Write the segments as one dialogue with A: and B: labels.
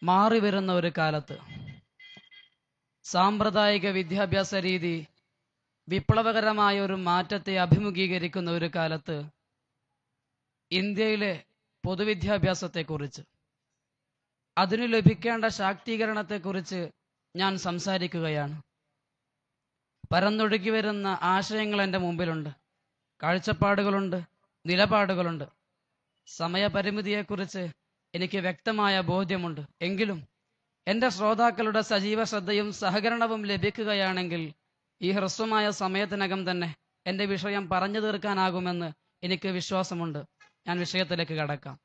A: മാറി വരുന്ന ഒരു കാലത്ത് സാമ്പ്രദായിക വിദ്യാഭ്യാസ രീതി വിപ്ലവകരമായ ഒരു മാറ്റത്തെ അഭിമുഖീകരിക്കുന്ന ഒരു കാലത്ത് ഇന്ത്യയിലെ പൊതുവിദ്യാഭ്യാസത്തെക്കുറിച്ച് അതിനു ലഭിക്കേണ്ട ശാക്തീകരണത്തെക്കുറിച്ച് ഞാൻ സംസാരിക്കുകയാണ് പരന്നൊഴുകി വരുന്ന ആശയങ്ങൾ എൻ്റെ മുമ്പിലുണ്ട് കാഴ്ചപ്പാടുകളുണ്ട് നിലപാടുകളുണ്ട് സമയപരിമിതിയെക്കുറിച്ച് എനിക്ക് വ്യക്തമായ ബോധ്യമുണ്ട് എങ്കിലും എൻ്റെ ശ്രോതാക്കളുടെ സജീവ ശ്രദ്ധയും സഹകരണവും ലഭിക്കുകയാണെങ്കിൽ ഈ ഹ്രസ്വമായ സമയത്തിനകം തന്നെ എൻ്റെ വിഷയം പറഞ്ഞു തീർക്കാനാകുമെന്ന് എനിക്ക് വിശ്വാസമുണ്ട് ഞാൻ വിഷയത്തിലേക്ക് കടക്കാം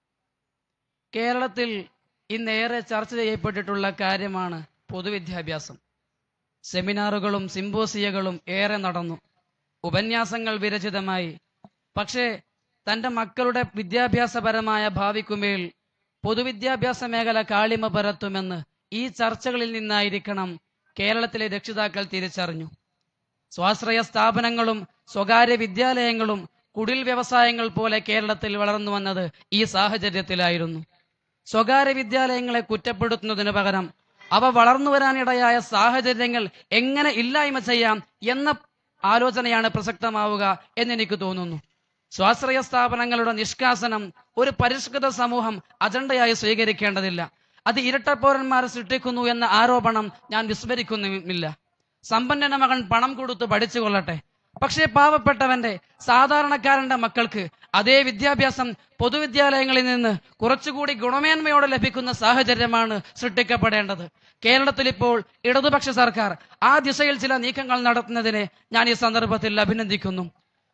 A: കേരളത്തിൽ ഇന്നേറെ ചർച്ച ചെയ്യപ്പെട്ടിട്ടുള്ള കാര്യമാണ് പൊതുവിദ്യാഭ്യാസം സെമിനാറുകളും സിമ്പോസിയകളും ഏറെ നടന്നു ഉപന്യാസങ്ങൾ വിരചിതമായി പക്ഷേ തന്റെ മക്കളുടെ വിദ്യാഭ്യാസപരമായ ഭാവിക്കുമേൽ പൊതുവിദ്യാഭ്യാസ മേഖല കാളിമ പരത്തുമെന്ന് ഈ ചർച്ചകളിൽ നിന്നായിരിക്കണം കേരളത്തിലെ രക്ഷിതാക്കൾ തിരിച്ചറിഞ്ഞു സ്വാശ്രയ സ്ഥാപനങ്ങളും സ്വകാര്യ വിദ്യാലയങ്ങളും കുടിൽ വ്യവസായങ്ങൾ പോലെ കേരളത്തിൽ വളർന്നു വന്നത് ഈ സാഹചര്യത്തിലായിരുന്നു സ്വകാര്യ വിദ്യാലയങ്ങളെ കുറ്റപ്പെടുത്തുന്നതിന് പകരം അവ വളർന്നു വരാനിടയായ സാഹചര്യങ്ങൾ എങ്ങനെ ഇല്ലായ്മ ചെയ്യാം എന്ന ആലോചനയാണ് പ്രസക്തമാവുക എന്നെനിക്ക് തോന്നുന്നു സ്വാശ്രയ സ്ഥാപനങ്ങളുടെ നിഷ്കാസനം ഒരു പരിഷ്കൃത സമൂഹം അജണ്ടയായി സ്വീകരിക്കേണ്ടതില്ല അത് ഇരട്ടപ്പൗരന്മാരെ സൃഷ്ടിക്കുന്നു എന്ന ആരോപണം ഞാൻ വിസ്മരിക്കുന്നുമില്ല സമ്പന്നന മകൻ പണം കൊടുത്ത് പഠിച്ചു കൊള്ളട്ടെ പക്ഷേ പാവപ്പെട്ടവന്റെ സാധാരണക്കാരന്റെ മക്കൾക്ക് അതേ വിദ്യാഭ്യാസം പൊതുവിദ്യാലയങ്ങളിൽ നിന്ന് കുറച്ചുകൂടി ഗുണമേന്മയോടെ ലഭിക്കുന്ന സാഹചര്യമാണ് സൃഷ്ടിക്കപ്പെടേണ്ടത് കേരളത്തിൽ ഇപ്പോൾ ഇടതുപക്ഷ സർക്കാർ ആ ദിശയിൽ ചില നീക്കങ്ങൾ നടത്തുന്നതിനെ ഞാൻ ഈ സന്ദർഭത്തിൽ അഭിനന്ദിക്കുന്നു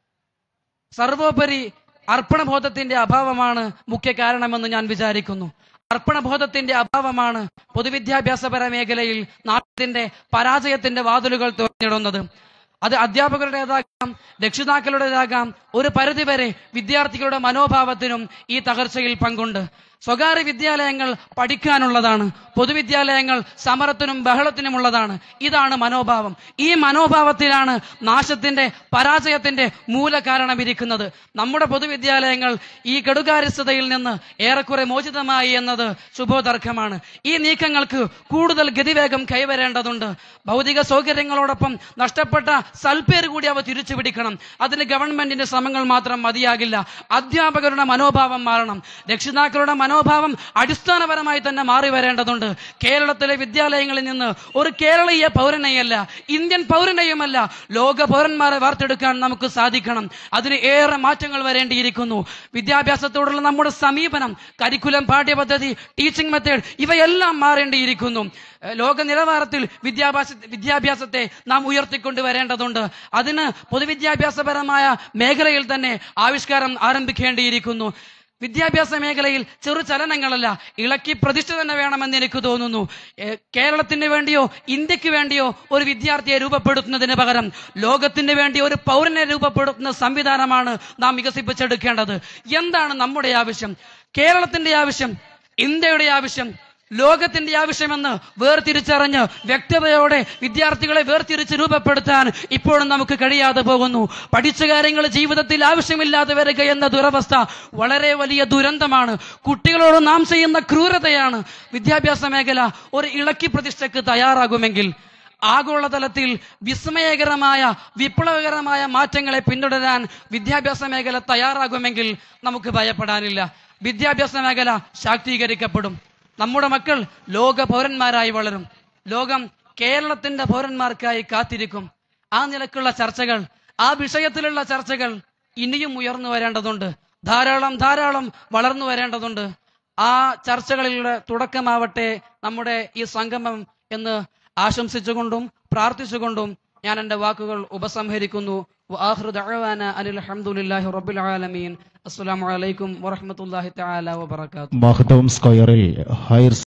A: സർവോപരി അർപ്പണബോധത്തിന്റെ അഭാവമാണ് മുഖ്യ കാരണമെന്ന് ഞാൻ വിചാരിക്കുന്നു അർപ്പണബോധത്തിന്റെ അഭാവമാണ് പൊതുവിദ്യാഭ്യാസപര മേഖലയിൽ നാട്ടിന്റെ പരാജയത്തിന്റെ വാതിലുകൾ തുറന്നിടുന്നത് അത് അധ്യാപകരുടേതാകാം രക്ഷിതാക്കളുടേതാകാം ഒരു പരിധിവരെ വിദ്യാർത്ഥികളുടെ മനോഭാവത്തിനും ഈ തകർച്ചയിൽ പങ്കുണ്ട് സ്വകാര്യ വിദ്യാലയങ്ങൾ പഠിക്കാനുള്ളതാണ് പൊതുവിദ്യാലയങ്ങൾ സമരത്തിനും ബഹളത്തിനുമുള്ളതാണ് ഇതാണ് മനോഭാവം ഈ മനോഭാവത്തിലാണ് നാശത്തിന്റെ പരാജയത്തിന്റെ മൂലകാരണം ഇരിക്കുന്നത് നമ്മുടെ പൊതുവിദ്യാലയങ്ങൾ ഈ കെടുകാര്യസ്ഥതയിൽ നിന്ന് ഏറെക്കുറെ മോചിതമായി എന്നത് ശുഭോദർക്കമാണ് ഈ നീക്കങ്ങൾക്ക് കൂടുതൽ ഗതിവേഗം കൈവരേണ്ടതുണ്ട് ഭൗതിക സൗകര്യങ്ങളോടൊപ്പം നഷ്ടപ്പെട്ട സൽപ്പേര് കൂടി അവ തിരിച്ചു പിടിക്കണം അതിന് ഗവൺമെന്റിന്റെ ശ്രമങ്ങൾ മാത്രം മതിയാകില്ല അധ്യാപകരുടെ മനോഭാവം മാറണം രക്ഷിതാക്കളുടെ മനോഭാവം അടിസ്ഥാനപരമായി തന്നെ മാറി വരേണ്ടതുണ്ട് കേരളത്തിലെ വിദ്യാലയങ്ങളിൽ നിന്ന് ഒരു കേരളീയ പൗരനെയല്ല ഇന്ത്യൻ പൗരനെയുമല്ല ലോക പൗരന്മാരെ വാർത്തെടുക്കാൻ നമുക്ക് സാധിക്കണം അതിന് ഏറെ മാറ്റങ്ങൾ വരേണ്ടിയിരിക്കുന്നു വിദ്യാഭ്യാസത്തോടുള്ള നമ്മുടെ സമീപനം കരിക്കുലം പാഠ്യപദ്ധതി ടീച്ചിങ് മെത്തേഡ് ഇവയെല്ലാം മാറേണ്ടിയിരിക്കുന്നു ഏഹ് ലോക നിലവാരത്തിൽ വിദ്യാഭ്യാസ വിദ്യാഭ്യാസത്തെ നാം ഉയർത്തിക്കൊണ്ട് വരേണ്ടതുണ്ട് അതിന് പൊതുവിദ്യാഭ്യാസപരമായ മേഖലയിൽ തന്നെ ആവിഷ്കാരം ആരംഭിക്കേണ്ടിയിരിക്കുന്നു വിദ്യാഭ്യാസ മേഖലയിൽ ചെറു ചലനങ്ങളല്ല ഇളക്കി പ്രതിഷ്ഠ തന്നെ വേണമെന്ന് എനിക്ക് തോന്നുന്നു ഏഹ് കേരളത്തിന് വേണ്ടിയോ ഇന്ത്യക്ക് വേണ്ടിയോ ഒരു വിദ്യാർത്ഥിയെ രൂപപ്പെടുത്തുന്നതിന് പകരം ലോകത്തിന് വേണ്ടി ഒരു പൗരനെ രൂപപ്പെടുത്തുന്ന സംവിധാനമാണ് നാം വികസിപ്പിച്ചെടുക്കേണ്ടത് എന്താണ് നമ്മുടെ ആവശ്യം കേരളത്തിന്റെ ആവശ്യം ഇന്ത്യയുടെ ആവശ്യം ലോകത്തിന്റെ ആവശ്യമെന്ന് വേർതിരിച്ചറിഞ്ഞ് വ്യക്തതയോടെ വിദ്യാർത്ഥികളെ വേർതിരിച്ച് രൂപപ്പെടുത്താൻ ഇപ്പോഴും നമുക്ക് കഴിയാതെ പോകുന്നു പഠിച്ച കാര്യങ്ങൾ ജീവിതത്തിൽ ആവശ്യമില്ലാതെ വരിക എന്ന ദുരവസ്ഥ വളരെ വലിയ ദുരന്തമാണ് കുട്ടികളോട് നാം ചെയ്യുന്ന ക്രൂരതയാണ് വിദ്യാഭ്യാസ മേഖല ഒരു ഇളക്കി പ്രതിഷ്ഠയ്ക്ക് തയ്യാറാകുമെങ്കിൽ ആഗോളതലത്തിൽ വിസ്മയകരമായ വിപ്ലവകരമായ മാറ്റങ്ങളെ പിന്തുടരാൻ വിദ്യാഭ്യാസ മേഖല തയ്യാറാകുമെങ്കിൽ നമുക്ക് ഭയപ്പെടാനില്ല വിദ്യാഭ്യാസ മേഖല ശാക്തീകരിക്കപ്പെടും നമ്മുടെ മക്കൾ ലോക പൗരന്മാരായി വളരും ലോകം കേരളത്തിന്റെ പൗരന്മാർക്കായി കാത്തിരിക്കും ആ നിലക്കുള്ള ചർച്ചകൾ ആ വിഷയത്തിലുള്ള ചർച്ചകൾ ഇനിയും ഉയർന്നു വരേണ്ടതുണ്ട് ധാരാളം ധാരാളം വളർന്നു വരേണ്ടതുണ്ട് ആ ചർച്ചകളിലൂടെ തുടക്കമാവട്ടെ നമ്മുടെ ഈ സംഗമം എന്ന് ആശംസിച്ചുകൊണ്ടും പ്രാർത്ഥിച്ചുകൊണ്ടും ഞാൻ എൻ്റെ വാക്കുകൾ ഉപസംഹരിക്കുന്നു വആഖിറു ദഅവാന അനിൽ ഹംദുലില്ലാഹി റബ്ബിൽ ആലമീൻ അസ്സലാമു അലൈക്കും വറഹ്മത്തുള്ളാഹി തആല വബറകാതുഹു
B: മഹദവും സ്ക്വയറിൽ ഹയർ